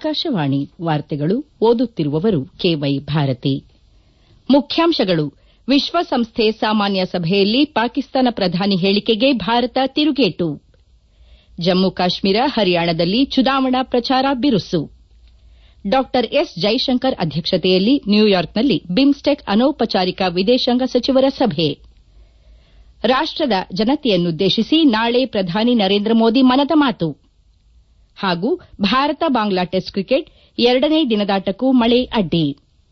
ಆಕಾಶವಾಣಿ ವಾರ್ತೆಗಳು ಓದುತ್ತಿರುವವರು ಕೆವೈ ಭಾರತಿ ಮುಖ್ಯಾಂಶಗಳು ವಿಶ್ವಸಂಸ್ಥೆ ಸಾಮಾನ್ಯ ಸಭೆಯಲ್ಲಿ ಪಾಕಿಸ್ತಾನ ಪ್ರಧಾನಿ ಹೇಳಿಕೆಗೆ ಭಾರತ ತಿರುಗೇಟು ಜಮ್ಮು ಕಾಶ್ಮೀರ ಹರಿಯಾಣದಲ್ಲಿ ಚುನಾವಣಾ ಪ್ರಚಾರ ಬಿರುಸು ಡಾ ಎಸ್ ಜೈಶಂಕರ್ ಅಧ್ಯಕ್ಷತೆಯಲ್ಲಿ ನ್ಯೂಯಾರ್ಕ್ನಲ್ಲಿ ಬಿಮ್ಸ್ಟೆಕ್ ಅನೌಪಚಾರಿಕ ವಿದೇಶಾಂಗ ಸಚಿವರ ಸಭೆ ರಾಷ್ಟದ ಜನತೆಯನ್ನುದ್ದೇಶಿಸಿ ನಾಳೆ ಪ್ರಧಾನಿ ನರೇಂದ್ರ ಮೋದಿ ಮನದ ಮಾತು ಹಾಗೂ ಭಾರತ ಬಾಂಗ್ಲಾ ಟೆಸ್ಟ್ ಕ್ರಿಕೆಟ್ ಎರಡನೇ ದಿನದಾಟಕ್ಕೂ ಮಳೆ ಅಡ್ಡಿ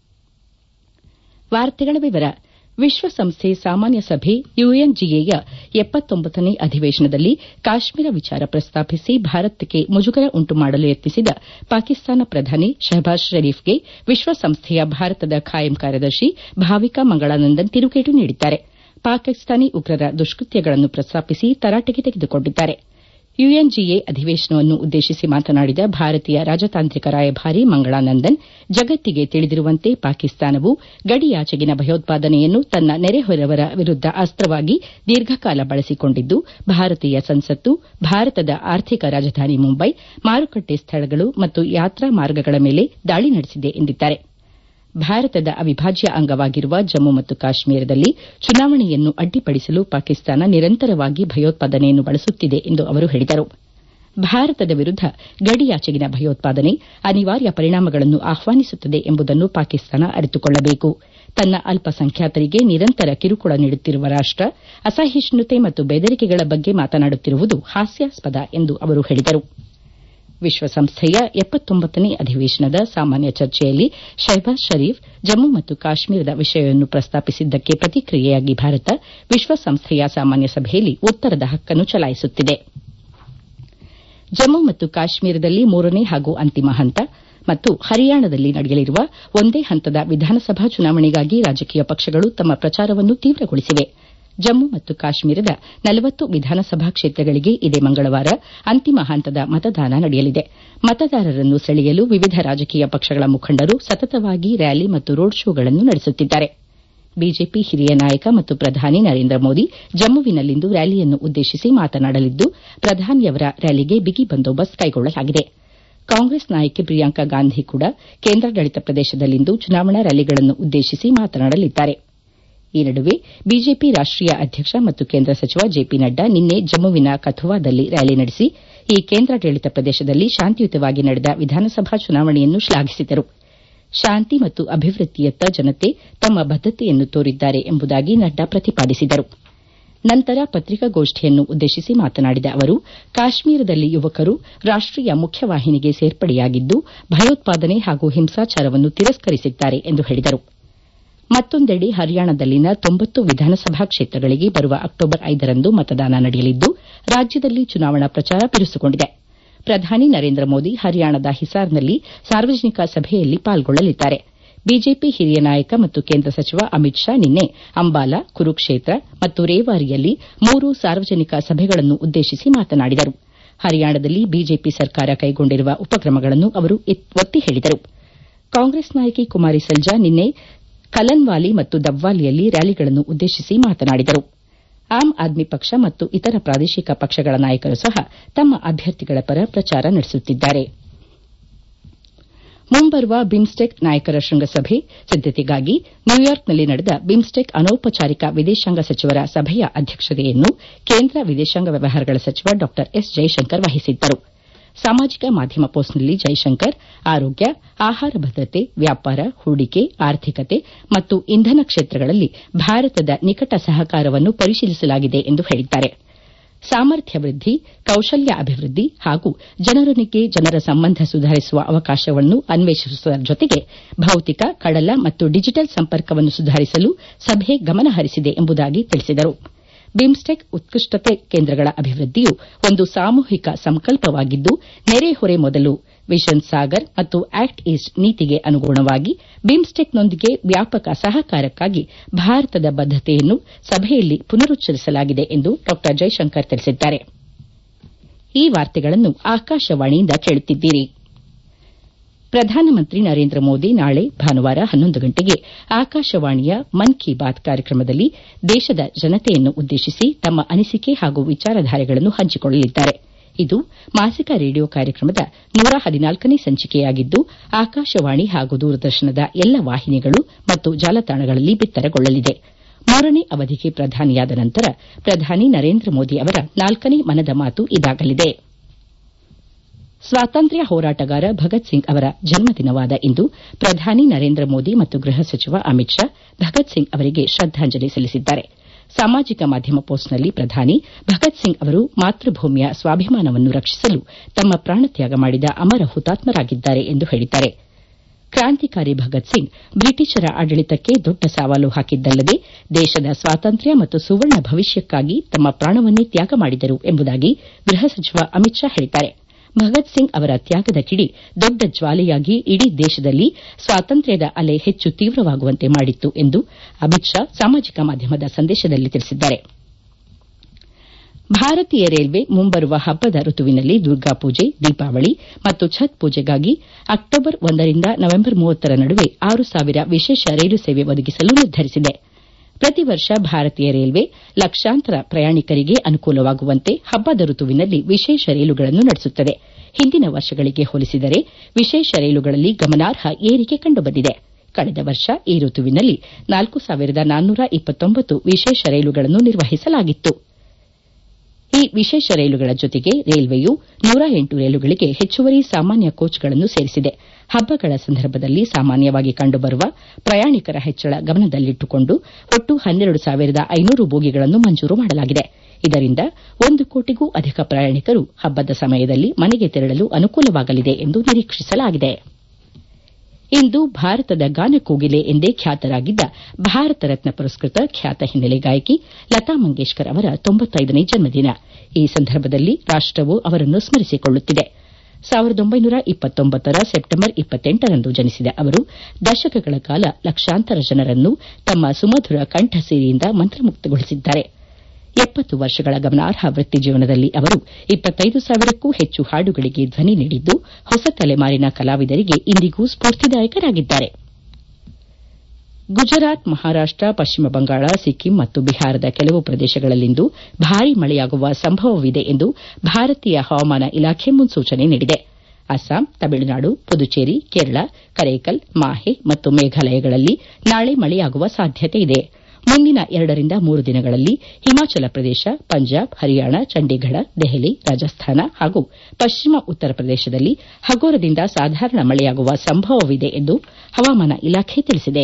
ವಿಶ್ವಸಂಸ್ಥೆ ಸಾಮಾನ್ಯ ಸಭೆ ಯುಎನ್ಜಿಎಯ ನೇ ಅಧಿವೇಶನದಲ್ಲಿ ಕಾಶ್ಮೀರ ವಿಚಾರ ಪ್ರಸ್ತಾಪಿಸಿ ಭಾರತಕ್ಕೆ ಮುಜುಗರ ಉಂಟು ಮಾಡಲು ಯತ್ನಿಸಿದ ಪಾಕಿಸ್ತಾನ ಪ್ರಧಾನಿ ಶಹಬಾಜ್ ಷರೀಫ್ಗೆ ವಿಶ್ವಸಂಸ್ಥೆಯ ಭಾರತದ ಖಾಯಂ ಕಾರ್ಯದರ್ಶಿ ಭಾವಿಕಾ ಮಂಗಳಾನಂದನ್ ತಿರುಗೇಟು ನೀಡಿದ್ದಾರೆ ಪಾಕಿಸ್ತಾನಿ ಉಗ್ರರ ದುಷ್ಕೃತ್ಯಗಳನ್ನು ಪ್ರಸ್ತಾಪಿಸಿ ತರಾಟೆಗೆ ತೆಗೆದುಕೊಂಡಿದ್ದಾರೆ ಯುಎನ್ಜಿಎ ಅಧಿವೇಶನವನ್ನು ಉದ್ದೇಶಿಸಿ ಮಾತನಾಡಿದ ಭಾರತೀಯ ರಾಜತಾಂತ್ರಿಕ ರಾಯಭಾರಿ ಮಂಗಳಾನಂದನ್ ಜಗತ್ತಿಗೆ ತಿಳಿದಿರುವಂತೆ ಪಾಕಿಸ್ತಾನವು ಗಡಿಯಾಚೆಗಿನ ಭಯೋತ್ಪಾದನೆಯನ್ನು ತನ್ನ ನೆರೆಹೊರೆಯವರ ವಿರುದ್ದ ಅಸ್ತ್ರವಾಗಿ ದೀರ್ಘಕಾಲ ಬಳಸಿಕೊಂಡಿದ್ದು ಭಾರತೀಯ ಸಂಸತ್ತು ಭಾರತದ ಆರ್ಥಿಕ ರಾಜಧಾನಿ ಮುಂಬೈ ಮಾರುಕಟ್ಟೆ ಸ್ಥಳಗಳು ಮತ್ತು ಯಾತ್ರಾ ಮಾರ್ಗಗಳ ಮೇಲೆ ದಾಳಿ ನಡೆಸಿದೆ ಎಂದಿದ್ದಾರೆ ಭಾರತದ ಅವಿಭಾಜ್ಯ ಅಂಗವಾಗಿರುವ ಜಮ್ಮು ಮತ್ತು ಕಾಶ್ಮೀರದಲ್ಲಿ ಚುನಾವಣೆಯನ್ನು ಅಡ್ಡಿಪಡಿಸಲು ಪಾಕಿಸ್ತಾನ ನಿರಂತರವಾಗಿ ಭಯೋತ್ಪಾದನೆಯನ್ನು ಬಳಸುತ್ತಿದೆ ಎಂದು ಅವರು ಹೇಳಿದರು ಭಾರತದ ವಿರುದ್ದ ಗಡಿಯಾಚೆಗಿನ ಭಯೋತ್ಪಾದನೆ ಅನಿವಾರ್ಯ ಪರಿಣಾಮಗಳನ್ನು ಆಹ್ವಾನಿಸುತ್ತದೆ ಎಂಬುದನ್ನು ಪಾಕಿಸ್ತಾನ ಅರಿತುಕೊಳ್ಳಬೇಕು ತನ್ನ ಅಲ್ಪಸಂಖ್ಯಾತರಿಗೆ ನಿರಂತರ ಕಿರುಕುಳ ನೀಡುತ್ತಿರುವ ರಾಷ್ಟ ಅಸಹಿಷ್ಣುತೆ ಮತ್ತು ಬೆದರಿಕೆಗಳ ಬಗ್ಗೆ ಮಾತನಾಡುತ್ತಿರುವುದು ಹಾಸ್ಯಾಸ್ಪದ ಎಂದು ಅವರು ಹೇಳಿದರು ವಿಶ್ವಸಂಸ್ಥೆಯ ನೇ ಅಧಿವೇಶನದ ಸಾಮಾನ್ಯ ಚರ್ಚೆಯಲ್ಲಿ ಶಹಬಾಜ್ ಷರೀಫ್ ಜಮ್ಮು ಮತ್ತು ಕಾಶ್ಮೀರದ ವಿಷಯವನ್ನು ಪ್ರಸ್ತಾಪಿಸಿದ್ದಕ್ಕೆ ಪ್ರತಿಕ್ರಿಯೆಯಾಗಿ ಭಾರತ ವಿಶ್ವಸಂಸ್ಥೆಯ ಸಾಮಾನ್ಯ ಸಭೆಯಲ್ಲಿ ಉತ್ತರದ ಹಕ್ಕನ್ನು ಚಲಾಯಿಸುತ್ತಿದೆ ಜಮ್ಮು ಮತ್ತು ಕಾಶ್ಮೀರದಲ್ಲಿ ಮೂರನೇ ಹಾಗೂ ಅಂತಿಮ ಹಂತ ಮತ್ತು ಹರಿಯಾಣದಲ್ಲಿ ನಡೆಯಲಿರುವ ಒಂದೇ ಹಂತದ ವಿಧಾನಸಭಾ ಚುನಾವಣೆಗಾಗಿ ರಾಜಕೀಯ ಪಕ್ಷಗಳು ತಮ್ಮ ಪ್ರಚಾರವನ್ನು ತೀವ್ರಗೊಳಿಸಿವೆ ಜಮ್ಮು ಮತ್ತು ಕಾಶ್ಮೀರದ ನಲವತ್ತು ವಿಧಾನಸಭಾ ಕ್ಷೇತ್ರಗಳಿಗೆ ಇದೇ ಮಂಗಳವಾರ ಅಂತಿಮ ಹಂತದ ಮತದಾನ ನಡೆಯಲಿದೆ ಮತದಾರರನ್ನು ಸೆಳೆಯಲು ವಿವಿಧ ರಾಜಕೀಯ ಪಕ್ಷಗಳ ಮುಖಂಡರು ಸತತವಾಗಿ ರ್ಯಾಲಿ ಮತ್ತು ರೋಡ್ ಶೋಗಳನ್ನು ನಡೆಸುತ್ತಿದ್ದಾರೆ ಬಿಜೆಪಿ ಹಿರಿಯ ನಾಯಕ ಮತ್ತು ಪ್ರಧಾನಿ ನರೇಂದ್ರ ಮೋದಿ ಜಮ್ಮುವಿನಲ್ಲಿಂದು ರ್ಯಾಲಿಯನ್ನು ಉದ್ದೇಶಿಸಿ ಮಾತನಾಡಲಿದ್ದು ಪ್ರಧಾನಿಯವರ ರ್ಯಾಲಿಗೆ ಬಿಗಿ ಬಂದೋಬಸ್ತ್ ಕೈಗೊಳ್ಳಲಾಗಿದೆ ಕಾಂಗ್ರೆಸ್ ನಾಯಕಿ ಪ್ರಿಯಾಂಕಾ ಗಾಂಧಿ ಕೂಡ ಕೇಂದ್ರಾಡಳಿತ ಪ್ರದೇಶದಲ್ಲಿಂದು ಚುನಾವಣಾ ರ್ಯಾಲಿಗಳನ್ನು ಉದ್ದೇಶಿಸಿ ಮಾತನಾಡಲಿದ್ದಾರೆ ಈ ನಡುವೆ ಬಿಜೆಪಿ ರಾಷ್ಟೀಯ ಅಧ್ಯಕ್ಷ ಮತ್ತು ಕೇಂದ್ರ ಸಚಿವ ಜೆಪಿ ನಡ್ಡಾ ನಿನ್ನೆ ಜಮ್ಮುವಿನ ಕಥುವಾದಲ್ಲಿ ರ್ಯಾಲಿ ನಡೆಸಿ ಈ ಕೇಂದ್ರಾಡಳಿತ ಪ್ರದೇಶದಲ್ಲಿ ಶಾಂತಿಯುತವಾಗಿ ನಡೆದ ವಿಧಾನಸಭಾ ಚುನಾವಣೆಯನ್ನು ಶ್ಲಾಘಿಸಿದರು ಶಾಂತಿ ಮತ್ತು ಅಭಿವೃದ್ದಿಯತ್ತ ಜನತೆ ತಮ್ಮ ಬದ್ದತೆಯನ್ನು ತೋರಿದ್ದಾರೆ ಎಂಬುದಾಗಿ ನಡ್ಡಾ ಪ್ರತಿಪಾದಿಸಿದರು ನಂತರ ಪತ್ರಿಕಾಗೋಷ್ಠಿಯನ್ನು ಉದ್ದೇಶಿಸಿ ಮಾತನಾಡಿದ ಅವರು ಕಾಶ್ಮೀರದಲ್ಲಿ ಯುವಕರು ರಾಷ್ಟೀಯ ಮುಖ್ಯವಾಹಿನಿಗೆ ಸೇರ್ಪಡೆಯಾಗಿದ್ದು ಭಯೋತ್ಪಾದನೆ ಹಾಗೂ ಹಿಂಸಾಚಾರವನ್ನು ತಿರಸ್ಕರಿಸಿದ್ದಾರೆ ಎಂದು ಹೇಳಿದರು ಮತ್ತೊಂದೆಡೆ ಹರಿಯಾಣದಲ್ಲಿನ ತೊಂಬತ್ತು ವಿಧಾನಸಭಾ ಕ್ಷೇತ್ರಗಳಿಗೆ ಬರುವ ಅಕ್ಟೋಬರ್ ಐದರಂದು ಮತದಾನ ನಡೆಯಲಿದ್ದು ರಾಜ್ಯದಲ್ಲಿ ಚುನಾವಣಾ ಪ್ರಚಾರ ಬಿರುಸುಗೊಂಡಿದೆ ಪ್ರಧಾನಿ ನರೇಂದ್ರ ಮೋದಿ ಹರಿಯಾಣದ ಹಿಸಾರ್ನಲ್ಲಿ ಸಾರ್ವಜನಿಕ ಸಭೆಯಲ್ಲಿ ಪಾಲ್ಗೊಳ್ಳಲಿದ್ದಾರೆ ಬಿಜೆಪಿ ಹಿರಿಯ ನಾಯಕ ಮತ್ತು ಕೇಂದ್ರ ಸಚಿವ ಅಮಿತ್ ಶಾ ನಿನ್ನೆ ಅಂಬಾಲಾ ಕುರುಕ್ಷೇತ್ರ ಮತ್ತು ರೇವಾರಿಯಲ್ಲಿ ಮೂರು ಸಾರ್ವಜನಿಕ ಸಭೆಗಳನ್ನು ಉದ್ದೇಶಿಸಿ ಮಾತನಾಡಿದರು ಹರಿಯಾಣದಲ್ಲಿ ಬಿಜೆಪಿ ಸರ್ಕಾರ ಕೈಗೊಂಡಿರುವ ಉಪಕ್ರಮಗಳನ್ನು ಅವರು ಒತ್ತಿ ಹೇಳಿದರು ಕಾಂಗ್ರೆಸ್ ನಾಯಕಿ ಕುಮಾರಿ ಸೆಲ್ಜಾ ನಿನ್ನೆ ಕಲನ್ವಾಲಿ ಮತ್ತು ದಬ್ವಾಲಿಯಲ್ಲಿ ರ್ಯಾಲಿಗಳನ್ನು ಉದ್ದೇಶಿಸಿ ಮಾತನಾಡಿದರು ಆಮ್ ಆದ್ಮಿ ಪಕ್ಷ ಮತ್ತು ಇತರ ಪ್ರಾದೇಶಿಕ ಪಕ್ಷಗಳ ನಾಯಕರು ಸಹ ತಮ್ಮ ಅಭ್ಯರ್ಥಿಗಳ ಪರ ಪ್ರಚಾರ ನಡೆಸುತ್ತಿದ್ದಾರೆ ಮುಂಬರುವ ಬಿಮ್ಸ್ಟೆಕ್ ನಾಯಕರ ಶೃಂಗಸಭೆ ಸಿದ್ದತೆಗಾಗಿ ನ್ಯೂಯಾರ್ಕ್ನಲ್ಲಿ ನಡೆದ ಬಿಮ್ಸ್ಟೆಕ್ ಅನೌಪಚಾರಿಕ ವಿದೇಶಾಂಗ ಸಚಿವರ ಸಭೆಯ ಅಧ್ಯಕ್ಷತೆಯನ್ನು ಕೇಂದ್ರ ವಿದೇಶಾಂಗ ವ್ಯವಹಾರಗಳ ಸಚಿವ ಡಾ ಎಸ್ ಜೈಶಂಕರ್ ವಹಿಸಿದ್ದರು ಸಾಮಾಜಿಕ ಮಾಧ್ಯಮ ಪೋಸ್ಟ್ನಲ್ಲಿ ಜೈಶಂಕರ್ ಆರೋಗ್ಯ ಆಹಾರ ಭದ್ರತೆ ವ್ಯಾಪಾರ ಹೂಡಿಕೆ ಆರ್ಥಿಕತೆ ಮತ್ತು ಇಂಧನ ಕ್ಷೇತ್ರಗಳಲ್ಲಿ ಭಾರತದ ನಿಕಟ ಸಹಕಾರವನ್ನು ಪರಿಶೀಲಿಸಲಾಗಿದೆ ಎಂದು ಹೇಳಿದ್ದಾರೆ ಸಾಮರ್ಥ್ಯ ವೃದ್ದಿ ಕೌಶಲ್ಯ ಅಭಿವೃದ್ದಿ ಹಾಗೂ ಜನರೊಂದಿಗೆ ಜನರ ಸಂಬಂಧ ಸುಧಾರಿಸುವ ಅವಕಾಶವನ್ನು ಅನ್ವೇಷಿಸುವ ಜೊತೆಗೆ ಭೌತಿಕ ಕಡಲ ಮತ್ತು ಡಿಜಿಟಲ್ ಸಂಪರ್ಕವನ್ನು ಸುಧಾರಿಸಲು ಸಭೆ ಗಮನ ಹರಿಸಿದೆ ಎಂಬುದಾಗಿ ತಿಳಿಸಿದರು ಬಿಮ್ಸ್ಟೆಕ್ ಉತ್ಕೃಷ್ಟತೆ ಕೇಂದ್ರಗಳ ಅಭಿವೃದ್ದಿಯು ಒಂದು ಸಾಮೂಹಿಕ ಸಂಕಲ್ಪವಾಗಿದ್ದು ನೆರೆಹೊರೆ ಮೊದಲು ವಿಷನ್ ಸಾಗರ್ ಮತ್ತು ಆಕ್ಟ್ ಈಸ್ಟ್ ನೀತಿಗೆ ಅನುಗುಣವಾಗಿ ಬಿಮ್ಸ್ಟೆಕ್ನೊಂದಿಗೆ ವ್ಯಾಪಕ ಸಹಕಾರಕ್ಕಾಗಿ ಭಾರತದ ಬದ್ದತೆಯನ್ನು ಸಭೆಯಲ್ಲಿ ಪುನರುಚ್ಚರಿಸಲಾಗಿದೆ ಎಂದು ಡಾ ಜೈಶಂಕರ್ ತಿಳಿಸಿದ್ದಾರೆ ಈ ವಾರ್ತೆಗಳನ್ನು ಆಕಾಶವಾಣಿಯಿಂದ ಕೇಳುತ್ತಿದ್ದೀರಿ ಪ್ರಧಾನಮಂತ್ರಿ ನರೇಂದ್ರ ಮೋದಿ ನಾಳೆ ಭಾನುವಾರ ಹನ್ನೊಂದು ಗಂಟೆಗೆ ಆಕಾಶವಾಣಿಯ ಮನ್ ಕಿ ಬಾತ್ ಕಾರ್ಯಕ್ರಮದಲ್ಲಿ ದೇಶದ ಜನತೆಯನ್ನು ಉದ್ದೇಶಿಸಿ ತಮ್ಮ ಅನಿಸಿಕೆ ಹಾಗೂ ವಿಚಾರಧಾರೆಗಳನ್ನು ಹಂಚಿಕೊಳ್ಳಲಿದ್ದಾರೆ ಇದು ಮಾಸಿಕ ರೇಡಿಯೋ ಕಾರ್ಯಕ್ರಮದ ನೂರ ಹದಿನಾಲ್ಕನೇ ಸಂಚಿಕೆಯಾಗಿದ್ದು ಆಕಾಶವಾಣಿ ಹಾಗೂ ದೂರದರ್ಶನದ ಎಲ್ಲ ವಾಹಿನಿಗಳು ಮತ್ತು ಜಾಲತಾಣಗಳಲ್ಲಿ ಬಿತ್ತರಗೊಳ್ಳಲಿದೆ ಮೂರನೇ ಅವಧಿಗೆ ಪ್ರಧಾನಿಯಾದ ನಂತರ ಪ್ರಧಾನಿ ನರೇಂದ್ರ ಮೋದಿ ಅವರ ನಾಲ್ಕನೇ ಮನದ ಮಾತು ಇದಾಗಲಿದೆ ಸ್ವಾತಂತ್ರ್ಯ ಹೋರಾಟಗಾರ ಭಗತ್ ಸಿಂಗ್ ಅವರ ಜನ್ಮದಿನವಾದ ಇಂದು ಪ್ರಧಾನಿ ನರೇಂದ್ರ ಮೋದಿ ಮತ್ತು ಗೃಹ ಸಚಿವ ಅಮಿತ್ ಶಾ ಭಗತ್ ಸಿಂಗ್ ಅವರಿಗೆ ಶ್ರದ್ದಾಂಜಲಿ ಸಲ್ಲಿಸಿದ್ದಾರೆ ಸಾಮಾಜಿಕ ಮಾಧ್ಯಮ ಪೋಸ್ಟ್ನಲ್ಲಿ ಪ್ರಧಾನಿ ಭಗತ್ ಸಿಂಗ್ ಅವರು ಮಾತೃಭೂಮಿಯ ಸ್ವಾಭಿಮಾನವನ್ನು ರಕ್ಷಿಸಲು ತಮ್ಮ ಪ್ರಾಣತ್ಯಾಗ ಮಾಡಿದ ಅಮರ ಹುತಾತ್ಮರಾಗಿದ್ದಾರೆ ಎಂದು ಹೇಳಿದ್ದಾರೆ ಕ್ರಾಂತಿಕಾರಿ ಭಗತ್ ಸಿಂಗ್ ಬ್ರಿಟಿಷರ ಆಡಳಿತಕ್ಕೆ ದೊಡ್ಡ ಸವಾಲು ಹಾಕಿದ್ದಲ್ಲದೆ ದೇಶದ ಸ್ವಾತಂತ್ರ್ಯ ಮತ್ತು ಸುವರ್ಣ ಭವಿಷ್ಯಕ್ಕಾಗಿ ತಮ್ಮ ಪ್ರಾಣವನ್ನೇ ತ್ಯಾಗ ಮಾಡಿದರು ಎಂಬುದಾಗಿ ಗೃಹ ಸಚಿವ ಅಮಿತ್ ಶಾ ಹೇಳಿದ್ದಾರೆ ಭಗತ್ ಸಿಂಗ್ ಅವರ ತ್ಯಾಗದ ಕಿಡಿ ದೊಡ್ಡ ಜ್ವಾಲೆಯಾಗಿ ಇಡೀ ದೇಶದಲ್ಲಿ ಸ್ವಾತಂತ್ರ್ಯದ ಅಲೆ ಹೆಚ್ಚು ತೀವ್ರವಾಗುವಂತೆ ಮಾಡಿತ್ತು ಎಂದು ಅಮಿತ್ ಶಾ ಸಾಮಾಜಿಕ ಮಾಧ್ಯಮದ ಸಂದೇಶದಲ್ಲಿ ತಿಳಿಸಿದ್ದಾರೆ ಭಾರತೀಯ ರೈಲ್ವೆ ಮುಂಬರುವ ಹಬ್ಬದ ಋತುವಿನಲ್ಲಿ ದುರ್ಗಾಪೂಜೆ ದೀಪಾವಳಿ ಮತ್ತು ಛತ್ ಪೂಜೆಗಾಗಿ ಅಕ್ಟೋಬರ್ ಒಂದರಿಂದ ನವೆಂಬರ್ ಮೂವತ್ತರ ನಡುವೆ ಆರು ಸಾವಿರ ವಿಶೇಷ ರೈಲು ಸೇವೆ ಒದಗಿಸಲು ನಿರ್ಧರಿಸಿದೆ ಪ್ರತಿ ವರ್ಷ ಭಾರತೀಯ ರೈಲ್ವೆ ಲಕ್ಷಾಂತರ ಪ್ರಯಾಣಿಕರಿಗೆ ಅನುಕೂಲವಾಗುವಂತೆ ಹಬ್ಬದ ಋತುವಿನಲ್ಲಿ ವಿಶೇಷ ರೈಲುಗಳನ್ನು ನಡೆಸುತ್ತದೆ ಹಿಂದಿನ ವರ್ಷಗಳಿಗೆ ಹೋಲಿಸಿದರೆ ವಿಶೇಷ ರೈಲುಗಳಲ್ಲಿ ಗಮನಾರ್ಹ ಏರಿಕೆ ಕಂಡುಬಂದಿದೆ ಕಳೆದ ವರ್ಷ ಈ ಋತುವಿನಲ್ಲಿ ನಾಲ್ಕು ಸಾವಿರದ ನಾನ್ನೂರ ಇಪ್ಪತ್ತೊಂಬತ್ತು ವಿಶೇಷ ರೈಲುಗಳನ್ನು ನಿರ್ವಹಿಸಲಾಗಿತ್ತು ಈ ವಿಶೇಷ ರೈಲುಗಳ ಜೊತೆಗೆ ರೈಲ್ವೆಯು ನೂರ ಎಂಟು ರೈಲುಗಳಿಗೆ ಹೆಚ್ಚುವರಿ ಸಾಮಾನ್ಯ ಕೋಚ್ಗಳನ್ನು ಸೇರಿಸಿದೆ ಹಬ್ಬಗಳ ಸಂದರ್ಭದಲ್ಲಿ ಸಾಮಾನ್ಯವಾಗಿ ಕಂಡುಬರುವ ಪ್ರಯಾಣಿಕರ ಹೆಚ್ಚಳ ಗಮನದಲ್ಲಿಟ್ಟುಕೊಂಡು ಒಟ್ಟು ಹನ್ನೆರಡು ಸಾವಿರದ ಐನೂರು ಬೋಗಿಗಳನ್ನು ಮಂಜೂರು ಮಾಡಲಾಗಿದೆ ಇದರಿಂದ ಒಂದು ಕೋಟಿಗೂ ಅಧಿಕ ಪ್ರಯಾಣಿಕರು ಹಬ್ಬದ ಸಮಯದಲ್ಲಿ ಮನೆಗೆ ತೆರಳಲು ಅನುಕೂಲವಾಗಲಿದೆ ಎಂದು ನಿರೀಕ್ಷಿಸಲಾಗಿದೆ ಇಂದು ಭಾರತದ ಗಾನಕೋಗಿಲೆ ಎಂದೇ ಖ್ಯಾತರಾಗಿದ್ದ ಭಾರತ ರತ್ನ ಪುರಸ್ಕೃತ ಖ್ಯಾತ ಹಿನ್ನೆಲೆ ಗಾಯಕಿ ಲತಾ ಮಂಗೇಶ್ಕರ್ ಅವರ ತೊಂಬತ್ತೈದನೇ ಜನ್ಮದಿನ ಈ ಸಂದರ್ಭದಲ್ಲಿ ರಾಷ್ಟವು ಅವರನ್ನು ಸ್ಮರಿಸಿಕೊಳ್ಳುತ್ತಿದೆ ಸಾವಿರದ ಒಂಬೈನೂರ ಇಪ್ಪತ್ತೊಂಬತ್ತರ ಸೆಪ್ಟೆಂಬರ್ ಇಪ್ಪತ್ತೆಂಟರಂದು ಜನಿಸಿದ ಅವರು ದಶಕಗಳ ಕಾಲ ಲಕ್ಷಾಂತರ ಜನರನ್ನು ತಮ್ಮ ಸುಮಧುರ ಕಂಠಸೇರಿಯಿಂದ ಮಂತ್ರಮುಗ್ಧಗೊಳಿಸಿದ್ದಾರೆ ಎಪ್ಪತ್ತು ವರ್ಷಗಳ ಗಮನಾರ್ಹ ವೃತ್ತಿ ಜೀವನದಲ್ಲಿ ಅವರು ಇಪ್ಪತ್ತೈದು ಸಾವಿರಕ್ಕೂ ಹೆಚ್ಚು ಹಾಡುಗಳಿಗೆ ಧ್ವನಿ ನೀಡಿದ್ದು ಹೊಸ ತಲೆಮಾರಿನ ಕಲಾವಿದರಿಗೆ ಇಂದಿಗೂ ಸ್ಫೂರ್ತಿದಾಯಕರಾಗಿದ್ದಾರೆ ಗುಜರಾತ್ ಮಹಾರಾಷ್ಟ ಪಶ್ಚಿಮ ಬಂಗಾಳ ಸಿಕ್ಕಿಂ ಮತ್ತು ಬಿಹಾರದ ಕೆಲವು ಪ್ರದೇಶಗಳಲ್ಲಿಂದು ಭಾರೀ ಮಳೆಯಾಗುವ ಸಂಭವವಿದೆ ಎಂದು ಭಾರತೀಯ ಹವಾಮಾನ ಇಲಾಖೆ ಮುನ್ಸೂಚನೆ ನೀಡಿದೆ ಅಸ್ಸಾಂ ತಮಿಳುನಾಡು ಪುದುಚೇರಿ ಕೇರಳ ಕರೇಕಲ್ ಮಾಹೆ ಮತ್ತು ಮೇಘಾಲಯಗಳಲ್ಲಿ ನಾಳೆ ಮಳೆಯಾಗುವ ಸಾಧ್ಯತೆಯಿದೆ ಮುಂದಿನ ಎರಡರಿಂದ ಮೂರು ದಿನಗಳಲ್ಲಿ ಹಿಮಾಚಲ ಪ್ರದೇಶ ಪಂಜಾಬ್ ಹರಿಯಾಣ ಚಂಡೀಗಢ ದೆಹಲಿ ರಾಜಸ್ಥಾನ ಹಾಗೂ ಪಶ್ಚಿಮ ಉತ್ತರ ಪ್ರದೇಶದಲ್ಲಿ ಹಗುರದಿಂದ ಸಾಧಾರಣ ಮಳೆಯಾಗುವ ಸಂಭವವಿದೆ ಎಂದು ಹವಾಮಾನ ಇಲಾಖೆ ತಿಳಿಸಿದೆ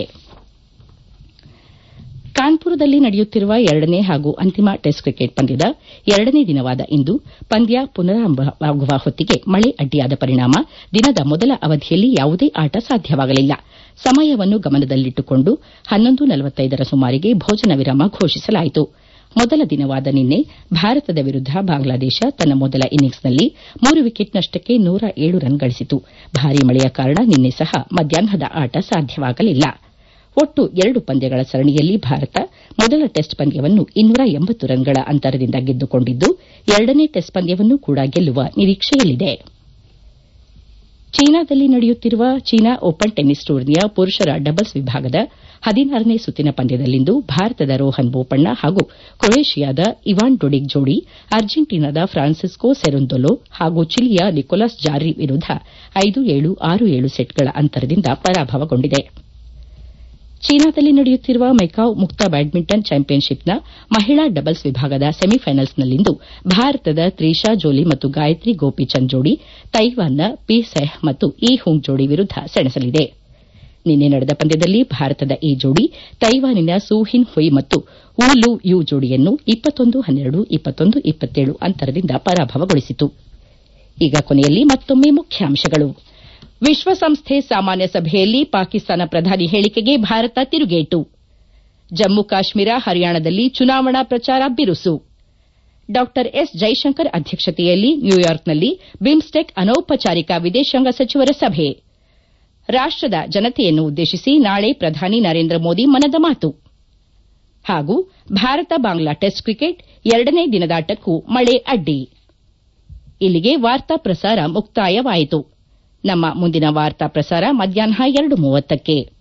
ಕಾನ್ಪುರದಲ್ಲಿ ನಡೆಯುತ್ತಿರುವ ಎರಡನೇ ಹಾಗೂ ಅಂತಿಮ ಟೆಸ್ಟ್ ಕ್ರಿಕೆಟ್ ಪಂದ್ಯದ ಎರಡನೇ ದಿನವಾದ ಇಂದು ಪಂದ್ಯ ಪುನರಾರಂಭವಾಗುವ ಹೊತ್ತಿಗೆ ಮಳೆ ಅಡ್ಡಿಯಾದ ಪರಿಣಾಮ ದಿನದ ಮೊದಲ ಅವಧಿಯಲ್ಲಿ ಯಾವುದೇ ಆಟ ಸಾಧ್ಯವಾಗಲಿಲ್ಲ ಸಮಯವನ್ನು ಗಮನದಲ್ಲಿಟ್ಟುಕೊಂಡು ಹನ್ನೊಂದು ನಲವತ್ತೈದರ ಸುಮಾರಿಗೆ ಭೋಜನ ವಿರಾಮ ಘೋಷಿಸಲಾಯಿತು ಮೊದಲ ದಿನವಾದ ನಿನ್ನೆ ಭಾರತದ ವಿರುದ್ದ ಬಾಂಗ್ಲಾದೇಶ ತನ್ನ ಮೊದಲ ಇನ್ನಿಂಗ್ಸ್ನಲ್ಲಿ ಮೂರು ವಿಕೆಟ್ ನಷ್ಟಕ್ಕೆ ನೂರ ಏಳು ರನ್ ಗಳಿಸಿತು ಭಾರೀ ಮಳೆಯ ಕಾರಣ ನಿನ್ನೆ ಸಹ ಮಧ್ಯಾಹ್ನದ ಆಟ ಸಾಧ್ಯವಾಗಲಿಲ್ಲ ಒಟ್ಟು ಎರಡು ಪಂದ್ಯಗಳ ಸರಣಿಯಲ್ಲಿ ಭಾರತ ಮೊದಲ ಟೆಸ್ಟ್ ಪಂದ್ಯವನ್ನು ಇನ್ನೂರ ಎಂಬತ್ತು ರನ್ಗಳ ಅಂತರದಿಂದ ಗೆದ್ದುಕೊಂಡಿದ್ದು ಎರಡನೇ ಟೆಸ್ಟ್ ಪಂದ್ಯವನ್ನು ಕೂಡ ಗೆಲ್ಲುವ ನಿರೀಕ್ಷೆಯಲ್ಲಿದೆ ಚೀನಾದಲ್ಲಿ ನಡೆಯುತ್ತಿರುವ ಚೀನಾ ಓಪನ್ ಟೆನ್ನಿಸ್ ಟೂರ್ನಿಯ ಪುರುಷರ ಡಬಲ್ಸ್ ವಿಭಾಗದ ಹದಿನಾರನೇ ಸುತ್ತಿನ ಪಂದ್ಯದಲ್ಲಿಂದು ಭಾರತದ ರೋಹನ್ ಬೋಪಣ್ಣ ಹಾಗೂ ಕ್ರೊಯೇಷಿಯಾದ ಇವಾನ್ ಡೊಡಿಗ್ ಜೋಡಿ ಅರ್ಜೆಂಟೀನಾದ ಫ್ರಾನ್ಸಿಸ್ಕೋ ಸೆರುಂದೊಲೊ ಹಾಗೂ ಚಿಲಿಯ ನಿಕೋಲಸ್ ಜಾರ್ರಿ ವಿರುದ್ದ ಐದು ಏಳು ಆರು ಏಳು ಸೆಟ್ಗಳ ಅಂತರದಿಂದ ಪರಾಭವಗೊಂಡಿದೆ ಚೀನಾದಲ್ಲಿ ನಡೆಯುತ್ತಿರುವ ಮೈಕಾವ್ ಮುಕ್ತ ಬ್ಯಾಡ್ಮಿಂಟನ್ ಚಾಂಪಿಯನ್ಶಿಪ್ನ ಮಹಿಳಾ ಡಬಲ್ಸ್ ವಿಭಾಗದ ಸೆಮಿಫೈನಲ್ಸ್ನಲ್ಲಿಂದು ಭಾರತದ ತ್ರೀಶಾ ಜೋಲಿ ಮತ್ತು ಗಾಯತ್ರಿ ಗೋಪಿಚಂದ್ ಜೋಡಿ ತೈವಾನ್ನ ಪಿ ಸೆಹ್ ಮತ್ತು ಈ ಹುಂಗ್ ಜೋಡಿ ವಿರುದ್ದ ಸೆಣಸಲಿದೆ ನಿನ್ನೆ ನಡೆದ ಪಂದ್ಯದಲ್ಲಿ ಭಾರತದ ಈ ಜೋಡಿ ತೈವಾನಿನ ಸೂಹಿನ್ ಹುಯ್ ಮತ್ತು ವು ಲು ಯು ಜೋಡಿಯನ್ನು ಇಪ್ಪತ್ತೊಂದು ಹನ್ನೆರಡು ಇಪ್ಪತ್ತೊಂದು ಇಪ್ಪತ್ತೇಳು ಅಂತರದಿಂದ ಪರಾಭವಗೊಳಿಸಿತು ಈಗ ಕೊನೆಯಲ್ಲಿ ಮತ್ತೊಮ್ಮೆ ಮುಖ್ಯಾಂಶಗಳು ವಿಶ್ವಸಂಸ್ಥೆ ಸಾಮಾನ್ಯ ಸಭೆಯಲ್ಲಿ ಪಾಕಿಸ್ತಾನ ಪ್ರಧಾನಿ ಹೇಳಿಕೆಗೆ ಭಾರತ ತಿರುಗೇಟು ಜಮ್ಮು ಕಾಶ್ಮೀರ ಹರಿಯಾಣದಲ್ಲಿ ಚುನಾವಣಾ ಪ್ರಚಾರ ಬಿರುಸು ಡಾ ಎಸ್ ಜೈಶಂಕರ್ ಅಧ್ಯಕ್ಷತೆಯಲ್ಲಿ ನ್ಯೂಯಾರ್ಕ್ನಲ್ಲಿ ಬಿಮ್ಸ್ಟೆಕ್ ಅನೌಪಚಾರಿಕ ವಿದೇಶಾಂಗ ಸಚಿವರ ಸಭೆ ರಾಷ್ಟದ ಜನತೆಯನ್ನು ಉದ್ದೇಶಿಸಿ ನಾಳೆ ಪ್ರಧಾನಿ ನರೇಂದ್ರ ಮೋದಿ ಮನದ ಮಾತು ಹಾಗೂ ಭಾರತ ಬಾಂಗ್ಲಾ ಟೆಸ್ಟ್ ಕ್ರಿಕೆಟ್ ಎರಡನೇ ದಿನದಾಟಕ್ಕೂ ಮಳೆ ಅಡ್ಡಿ ಇಲ್ಲಿಗೆ ವಾರ್ತಾ ಪ್ರಸಾರ ಮುಕ್ತಾಯವಾಯಿತು ನಮ್ಮ ಮುಂದಿನ ವಾರ್ತಾ ಪ್ರಸಾರ ಮಧ್ಯಾಹ್ನ ಎರಡು ಮೂವತ್ತಕ್ಕೆ